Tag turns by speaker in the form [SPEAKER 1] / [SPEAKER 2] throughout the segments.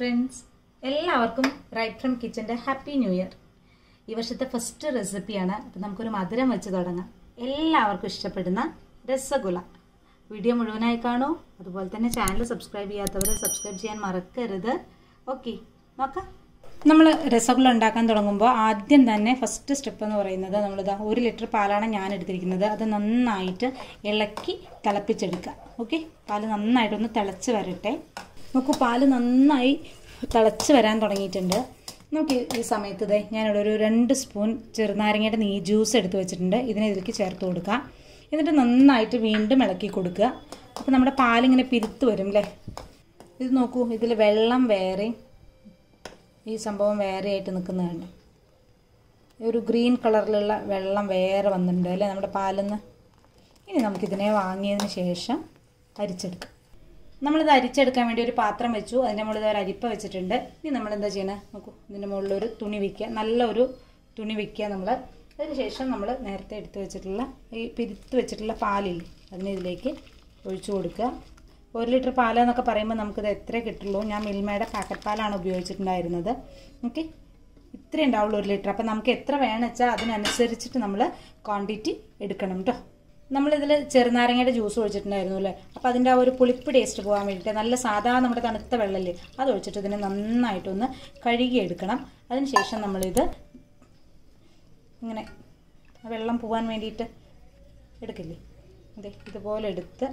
[SPEAKER 1] friends എല്ലാവർക്കും right from കിച്ചൻ്റെ happy new year ഈ വർഷത്തെ ഫസ്റ്റ് റെസിപ്പിയാണ് അപ്പം നമുക്കൊരു മധുരം വെച്ച് തുടങ്ങാം എല്ലാവർക്കും ഇഷ്ടപ്പെടുന്ന രസഗുള വീഡിയോ മുഴുവനായി കാണൂ അതുപോലെ തന്നെ ചാനൽ സബ്സ്ക്രൈബ് ചെയ്യാത്തവർ സബ്സ്ക്രൈബ് ചെയ്യാൻ മറക്കരുത് ഓക്കെ നോക്കാം നമ്മൾ രസഗുള ഉണ്ടാക്കാൻ തുടങ്ങുമ്പോൾ ആദ്യം തന്നെ ഫസ്റ്റ് സ്റ്റെപ്പ് എന്ന് പറയുന്നത് നമ്മളിതാ ഒരു ലിറ്റർ പാലാണ് ഞാൻ എടുത്തിരിക്കുന്നത് അത് നന്നായിട്ട് ഇളക്കി തിളപ്പിച്ചെടുക്കുക ഓക്കെ പാല് നന്നായിട്ടൊന്ന് തിളച്ച് വരട്ടെ നോക്കൂ പാല് നന്നായി തിളച്ച് വരാൻ തുടങ്ങിയിട്ടുണ്ട് നമുക്ക് ഈ സമയത്ത് ഇതേ ഞാനിവിടെ ഒരു രണ്ട് സ്പൂൺ ചെറുനാരങ്ങയുടെ നീ ജ്യൂസ് എടുത്ത് വെച്ചിട്ടുണ്ട് ഇതിനെ ഇതിലേക്ക് ചേർത്ത് കൊടുക്കുക എന്നിട്ട് നന്നായിട്ട് വീണ്ടും ഇളക്കി കൊടുക്കുക അപ്പോൾ നമ്മുടെ പാലിങ്ങനെ പിരുത്ത് വരും അല്ലേ ഇത് നോക്കൂ ഇതിൽ വെള്ളം വേറെയും ഈ സംഭവം വേറെ ആയിട്ട് നിൽക്കുന്നതുണ്ട് ഒരു ഗ്രീൻ കളറിലുള്ള വെള്ളം വേറെ വന്നിട്ടുണ്ട് അല്ലേ നമ്മുടെ പാലിന്ന് ഇനി നമുക്കിതിനെ വാങ്ങിയതിന് ശേഷം അരിച്ചെടുക്കാം നമ്മളിത് അരിച്ചെടുക്കാൻ വേണ്ടി ഒരു പാത്രം വെച്ചു അതിൻ്റെ മുകളിൽ ഒരു അരിപ്പ വെച്ചിട്ടുണ്ട് ഇനി നമ്മൾ എന്താ ചെയ്യണേ നോക്കൂ ഇതിൻ്റെ മുകളിൽ ഒരു തുണി വയ്ക്കുക നല്ലൊരു തുണി വയ്ക്കുക നമ്മൾ അതിന് ശേഷം നമ്മൾ നേരത്തെ എടുത്ത് വെച്ചിട്ടുള്ള ഈ പിരുത്ത് വെച്ചിട്ടുള്ള പാലില്ലേ അതിന് ഇതിലേക്ക് ഒഴിച്ചു കൊടുക്കുക ഒരു ലിറ്റർ പാൽ എന്നൊക്കെ പറയുമ്പോൾ നമുക്കിത് എത്ര കിട്ടുള്ളൂ ഞാൻ മിൽമയുടെ പാക്കറ്റ് പാലാണ് ഉപയോഗിച്ചിട്ടുണ്ടായിരുന്നത് ഓക്കെ ഇത്രേ ഉണ്ടാവുള്ളൂ ഒരു ലിറ്റർ അപ്പം നമുക്ക് എത്ര വേണം വെച്ചാൽ അതിനനുസരിച്ചിട്ട് നമ്മൾ ക്വാണ്ടിറ്റി എടുക്കണം കേട്ടോ നമ്മളിതിൽ ചെറുനാരങ്ങയുടെ ജ്യൂസ് ഒഴിച്ചിട്ടുണ്ടായിരുന്നു അല്ലേ അപ്പോൾ അതിൻ്റെ ആ ഒരു പുളിപ്പ് ടേസ്റ്റ് പോകാൻ വേണ്ടിയിട്ട് നല്ല സാധാ നമ്മുടെ തണുത്ത വെള്ളമല്ലേ അത് ഒഴിച്ചിട്ട് ഇതിനെ നന്നായിട്ടൊന്ന് കഴുകിയെടുക്കണം അതിനുശേഷം നമ്മളിത് ഇങ്ങനെ വെള്ളം പോകാൻ വേണ്ടിയിട്ട് എടുക്കില്ലേ അതെ ഇതുപോലെ എടുത്ത്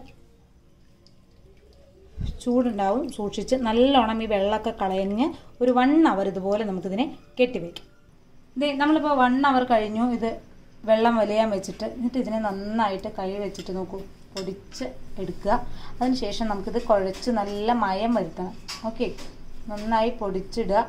[SPEAKER 1] ചൂടുണ്ടാവും സൂക്ഷിച്ച് നല്ലോണം ഈ വെള്ളമൊക്കെ കളയഞ്ഞ് ഒരു വൺ അവർ ഇതുപോലെ നമുക്കിതിനെ കെട്ടിവെക്കും ഇത് നമ്മളിപ്പോൾ വൺ അവർ കഴിഞ്ഞു ഇത് വെള്ളം വലിയാൻ വെച്ചിട്ട് എന്നിട്ട് ഇതിനെ നന്നായിട്ട് കൈ വെച്ചിട്ട് നോക്കൂ പൊടിച്ച് എടുക്കുക അതിനുശേഷം നമുക്കിത് കുഴച്ച് നല്ല മയം വരുത്തണം ഓക്കെ നന്നായി പൊടിച്ചിടുക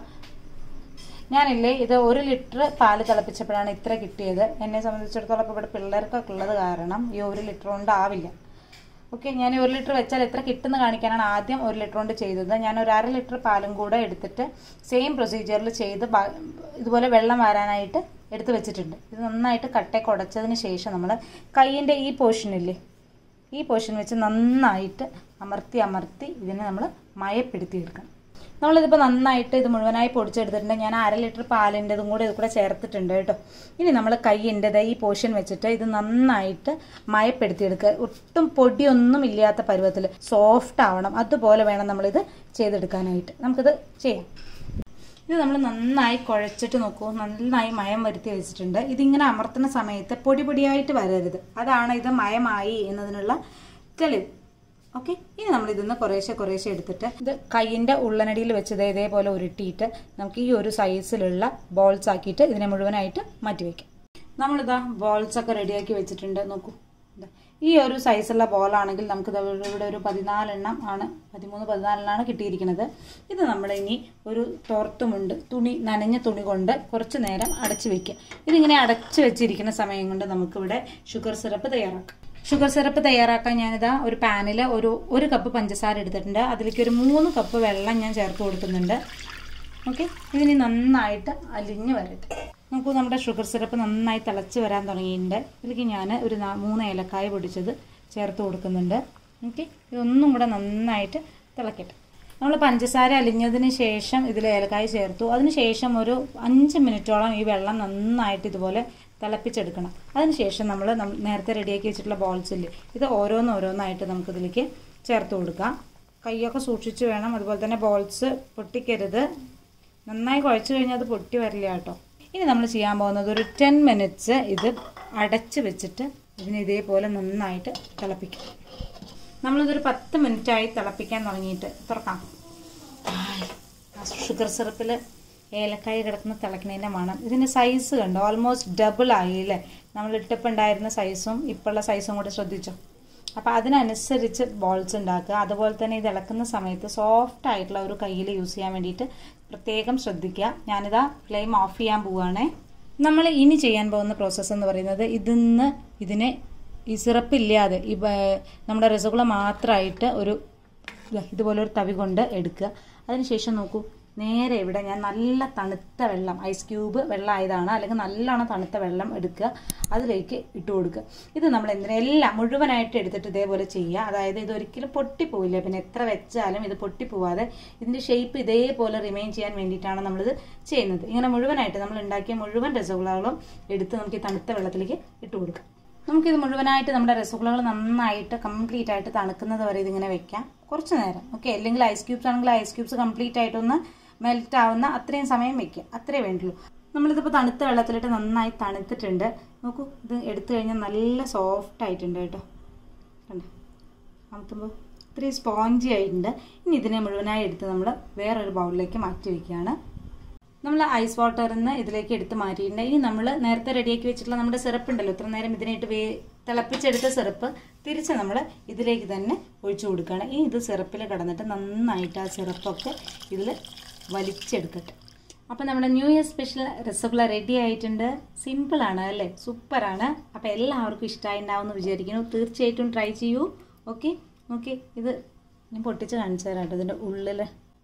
[SPEAKER 1] ഞാനില്ലേ ഇത് ഒരു ലിറ്റർ പാല് തിളപ്പിച്ചപ്പോഴാണ് ഇത്ര കിട്ടിയത് എന്നെ സംബന്ധിച്ചിടത്തോളം ഇപ്പോൾ ഇവിടെ പിള്ളേർക്കൊക്കെ ഉള്ളത് കാരണം ഈ ഒരു ലിറ്റർ കൊണ്ട് ആവില്ല ഓക്കെ ഞാൻ ഒരു ലിറ്റർ വെച്ചാൽ എത്ര കിട്ടുന്ന കാണിക്കാനാണ് ആദ്യം ഒരു ലിറ്റർ കൊണ്ട് ചെയ്തത് ഞാൻ ഒരു അര ലിറ്റർ പാലും കൂടെ എടുത്തിട്ട് സെയിം പ്രൊസീജിയറിൽ ചെയ്ത് ഇതുപോലെ വെള്ളം വരാനായിട്ട് എടുത്ത് വെച്ചിട്ടുണ്ട് ഇത് നന്നായിട്ട് കട്ടയൊക്കെ ഉടച്ചതിന് ശേഷം നമ്മൾ കൈയിൻ്റെ ഈ പോർഷനില്ലേ ഈ പോർഷൻ വെച്ച് നന്നായിട്ട് അമർത്തി അമർത്തി ഇതിനെ നമ്മൾ മയപ്പെടുത്തി എടുക്കണം നമ്മളിതിപ്പോൾ നന്നായിട്ട് ഇത് മുഴുവനായി പൊടിച്ചെടുത്തിട്ടുണ്ട് ഞാൻ അര ലിറ്റർ പാലിൻ്റെതും കൂടെ ഇത് കൂടെ ചേർത്തിട്ടുണ്ട് കേട്ടോ ഇനി നമ്മൾ കൈയിൻ്റെത് ഈ പോർഷൻ വെച്ചിട്ട് ഇത് നന്നായിട്ട് മയപ്പെടുത്തിയെടുക്കുക ഒട്ടും പൊടിയൊന്നും ഇല്ലാത്ത പരുവത്തിൽ സോഫ്റ്റ് ആവണം അതുപോലെ വേണം നമ്മളിത് ചെയ്തെടുക്കാനായിട്ട് നമുക്കിത് ചെയ്യാം ഇത് നമ്മൾ നന്നായി കുഴച്ചിട്ട് നോക്കൂ നന്നായി മയം വരുത്തി വെച്ചിട്ടുണ്ട് ഇതിങ്ങനെ അമർത്തുന്ന സമയത്ത് പൊടി പൊടിയായിട്ട് വരരുത് അതാണ് ഇത് മയമായി എന്നതിനുള്ള തെളിവ് ഓക്കെ ഇനി നമ്മൾ ഇതിന്ന് കുറേശ്ശെ കുറേശ്ശെ എടുത്തിട്ട് ഇത് കൈയിൻ്റെ ഉള്ളനടിയിൽ വെച്ചത് ഇതേപോലെ ഉരുട്ടിയിട്ട് നമുക്ക് ഈ ഒരു സൈസിലുള്ള ബോൾസ് ആക്കിയിട്ട് ഇതിനെ മുഴുവനായിട്ട് മാറ്റി വയ്ക്കാം നമ്മളിതാ ബോൾസ് ഒക്കെ റെഡിയാക്കി വെച്ചിട്ടുണ്ട് നോക്കൂ ഈ ഒരു സൈസുള്ള ബോളാണെങ്കിൽ നമുക്ക് ഇവിടെ ഒരു പതിനാലെണ്ണം ആണ് പതിമൂന്ന് പതിനാലെണ്ണമാണ് കിട്ടിയിരിക്കുന്നത് ഇത് നമ്മൾ ഇനി ഒരു തോർത്തുമുണ്ട് തുണി നനഞ്ഞ തുണി കൊണ്ട് കുറച്ച് നേരം അടച്ചു വെക്കുക ഇതിങ്ങനെ അടച്ചു വെച്ചിരിക്കുന്ന സമയം കൊണ്ട് നമുക്കിവിടെ ഷുഗർ സിറപ്പ് തയ്യാറാക്കാം ഷുഗർ സിറപ്പ് തയ്യാറാക്കാൻ ഞാനിതാ ഒരു പാനിൽ ഒരു ഒരു കപ്പ് പഞ്ചസാര എടുത്തിട്ടുണ്ട് അതിലേക്ക് ഒരു മൂന്ന് കപ്പ് വെള്ളം ഞാൻ ചേർത്ത് കൊടുക്കുന്നുണ്ട് ഓക്കെ ഇതിന് നന്നായിട്ട് അലിഞ്ഞ് വരട്ടെ നമുക്ക് നമ്മുടെ ഷുഗർ സിറപ്പ് നന്നായി തിളച്ച് വരാൻ തുടങ്ങിയിട്ടുണ്ട് ഇതിലേക്ക് ഞാൻ ഒരു മൂന്ന് ഏലക്കായ പൊടിച്ചത് ചേർത്ത് കൊടുക്കുന്നുണ്ട് ഓക്കെ ഇതൊന്നും കൂടെ നന്നായിട്ട് തിളക്കട്ടെ നമ്മൾ പഞ്ചസാര അലിഞ്ഞതിന് ശേഷം ഇതിൽ ഏലക്കായ ചേർത്തു അതിന് ശേഷം ഒരു അഞ്ച് മിനിറ്റോളം ഈ വെള്ളം നന്നായിട്ട് ഇതുപോലെ തിളപ്പിച്ചെടുക്കണം അതിനുശേഷം നമ്മൾ നേരത്തെ റെഡിയാക്കി വെച്ചിട്ടുള്ള ബോൾസ് ഇല്ലേ ഇത് ഓരോന്നോരോന്നായിട്ട് നമുക്കിതിലേക്ക് ചേർത്ത് കൊടുക്കാം കൈയൊക്കെ സൂക്ഷിച്ച് വേണം അതുപോലെ തന്നെ ബോൾസ് പൊട്ടിക്കരുത് നന്നായി കുഴച്ച് കഴിഞ്ഞാൽ അത് പൊട്ടി വരില്ല കേട്ടോ ഇനി നമ്മൾ ചെയ്യാൻ പോകുന്നത് ഒരു ടെൻ മിനിറ്റ്സ് ഇത് അടച്ച് വെച്ചിട്ട് ഇതിന് ഇതേപോലെ നന്നായിട്ട് തിളപ്പിക്കും നമ്മളിതൊരു പത്ത് മിനിറ്റായി തിളപ്പിക്കാൻ തുടങ്ങിയിട്ട് തുറക്കാം ഷുഗർ സിറപ്പിൽ ഏലക്കായ കിടക്കുന്ന തിളക്കണേൻ്റെ മണം ഇതിൻ്റെ സൈസ് കണ്ടോ ഓൾമോസ്റ്റ് ഡബിൾ ആയി അല്ലേ നമ്മൾ ഇട്ടപ്പോൾ ഉണ്ടായിരുന്ന സൈസും ഇപ്പോഴുള്ള സൈസും കൂടെ ശ്രദ്ധിച്ചോ അപ്പോൾ അതിനനുസരിച്ച് ബോൾസ് ഉണ്ടാക്കുക അതുപോലെ തന്നെ ഇത് ഇളക്കുന്ന സമയത്ത് സോഫ്റ്റ് ആയിട്ടുള്ള ഒരു കയ്യിൽ യൂസ് ചെയ്യാൻ വേണ്ടിയിട്ട് പ്രത്യേകം ശ്രദ്ധിക്കുക ഞാനിതാ ഫ്ലെയിം ഓഫ് ചെയ്യാൻ പോവുകയാണേ നമ്മൾ ഇനി ചെയ്യാൻ പോകുന്ന പ്രോസസ്സ് എന്ന് പറയുന്നത് ഇതിന്ന് ഇതിനെ ഈ സിറപ്പ് ഇല്ലാതെ ഈ നമ്മുടെ രസഗുള മാത്രമായിട്ട് ഒരു ഇതുപോലെ ഒരു തവി കൊണ്ട് എടുക്കുക അതിനുശേഷം നോക്കൂ നേരെ ഇവിടെ ഞാൻ നല്ല തണുത്ത വെള്ളം ഐസ് ക്യൂബ് വെള്ളം ആയതാണ് അല്ലെങ്കിൽ നല്ലോണം തണുത്ത വെള്ളം എടുക്കുക അതിലേക്ക് ഇട്ട് കൊടുക്കുക ഇത് നമ്മൾ എന്തിനാ എല്ലാം മുഴുവനായിട്ട് എടുത്തിട്ട് ഇതേപോലെ ചെയ്യുക അതായത് ഇത് ഒരിക്കലും പൊട്ടിപ്പോവില്ല പിന്നെ എത്ര വെച്ചാലും ഇത് പൊട്ടിപ്പോവാതെ ഇതിൻ്റെ ഷേപ്പ് ഇതേപോലെ റിമെയിൻ ചെയ്യാൻ വേണ്ടിയിട്ടാണ് നമ്മളിത് ചെയ്യുന്നത് ഇങ്ങനെ മുഴുവനായിട്ട് നമ്മൾ ഉണ്ടാക്കിയ മുഴുവൻ രസഗുളകളും എടുത്ത് നമുക്ക് ഈ തണുത്ത വെള്ളത്തിലേക്ക് ഇട്ട് കൊടുക്കാം നമുക്കിത് മുഴുവനായിട്ട് നമ്മുടെ രസഗുളകൾ നന്നായിട്ട് കംപ്ലീറ്റ് ആയിട്ട് തണുക്കുന്നത് വരെ ഇതിങ്ങനെ വെക്കാം കുറച്ച് നേരം ഓക്കെ അല്ലെങ്കിൽ ഐസ് ക്യൂബ്സ് ആണെങ്കിൽ ഐസ് ക്യൂബ്സ് കംപ്ലീറ്റ് ആയിട്ടൊന്ന് മെൽറ്റ് ആവുന്ന അത്രയും സമയം വെക്കുക അത്രേ വേണ്ടുള്ളൂ നമ്മളിതിപ്പോൾ തണുത്ത വെള്ളത്തിലിട്ട് നന്നായി തണുത്തിട്ടുണ്ട് നോക്കൂ ഇത് എടുത്തു കഴിഞ്ഞാൽ നല്ല സോഫ്റ്റ് ആയിട്ടുണ്ട് കേട്ടോ കണ്ടോ അമർത്തുമ്പോൾ ഇത്രയും സ്പോഞ്ചി ആയിട്ടുണ്ട് ഇനി ഇതിനെ മുഴുവനായി എടുത്ത് നമ്മൾ വേറൊരു ബൗളിലേക്ക് മാറ്റി വയ്ക്കുകയാണ് നമ്മൾ ഐസ് വാട്ടറിൽ നിന്ന് ഇതിലേക്ക് എടുത്ത് മാറ്റിയിട്ടുണ്ട് ഇനി നമ്മൾ നേരത്തെ റെഡിയാക്കി വെച്ചിട്ടുള്ള നമ്മുടെ സിറപ്പ് ഉണ്ടല്ലോ ഇത്ര നേരം ഇതിനായിട്ട് വേ തിളപ്പിച്ചെടുത്ത സിറപ്പ് തിരിച്ച് നമ്മൾ ഇതിലേക്ക് തന്നെ ഒഴിച്ചു കൊടുക്കുകയാണ് ഇനി ഇത് സിറപ്പിൽ കിടന്നിട്ട് നന്നായിട്ട് ആ സിറപ്പൊക്കെ ഇതിൽ വലിച്ചെടുക്കട്ടെ അപ്പോൾ നമ്മുടെ new year special rasgulla ready ആയിട്ടുണ്ട് സിമ്പിളാണ് അല്ലേ സൂപ്പറാണ് അപ്പോൾ എല്ലാവർക്കും ഇഷ്ടമായിട്ടുണ്ടാവും എന്ന് വിചാരിക്കുന്നു തീർച്ചയായിട്ടും ട്രൈ ചെയ്യൂ ഓക്കെ ഓക്കെ ഇത് ഞാൻ പൊട്ടിച്ച് കാണിച്ചു തരാം കേട്ടോ ഇതിൻ്റെ ഉള്ളിൽ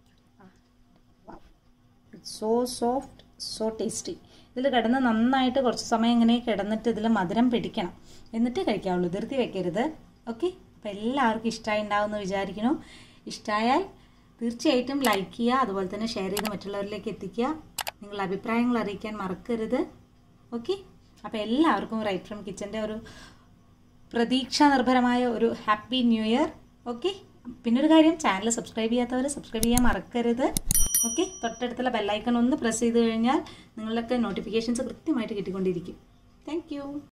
[SPEAKER 1] സോ സോഫ്റ്റ് സോ ടേസ്റ്റി ഇതിൽ കിടന്ന് നന്നായിട്ട് കുറച്ച് സമയം ഇങ്ങനെ കിടന്നിട്ട് ഇതിൽ മധുരം പിടിക്കണം എന്നിട്ട് കഴിക്കാവുള്ളൂ ധൃതി വെക്കരുത് ഓക്കെ അപ്പോൾ എല്ലാവർക്കും ഇഷ്ടമായി ഉണ്ടാവുമെന്ന് വിചാരിക്കുന്നു ഇഷ്ടമായാൽ തീർച്ചയായിട്ടും ലൈക്ക് ചെയ്യുക അതുപോലെ തന്നെ ഷെയർ ചെയ്ത് മറ്റുള്ളവരിലേക്ക് എത്തിക്കുക നിങ്ങളുടെ അഭിപ്രായങ്ങൾ അറിയിക്കാൻ മറക്കരുത് ഓക്കെ അപ്പോൾ എല്ലാവർക്കും റൈറ്റ് ഫ്രം കിച്ചൻ്റെ ഒരു പ്രതീക്ഷാ നിർഭരമായ ഒരു ഹാപ്പി ന്യൂ ഇയർ ഓക്കെ പിന്നെ ഒരു കാര്യം ചാനൽ സബ്സ്ക്രൈബ് ചെയ്യാത്തവർ സബ്സ്ക്രൈബ് ചെയ്യാൻ മറക്കരുത് ഓക്കെ തൊട്ടടുത്തുള്ള ബെല്ലൈക്കൺ ഒന്ന് പ്രസ് ചെയ്ത് കഴിഞ്ഞാൽ നിങ്ങളിലൊക്കെ നോട്ടിഫിക്കേഷൻസ് കൃത്യമായിട്ട് കിട്ടിക്കൊണ്ടിരിക്കും താങ്ക്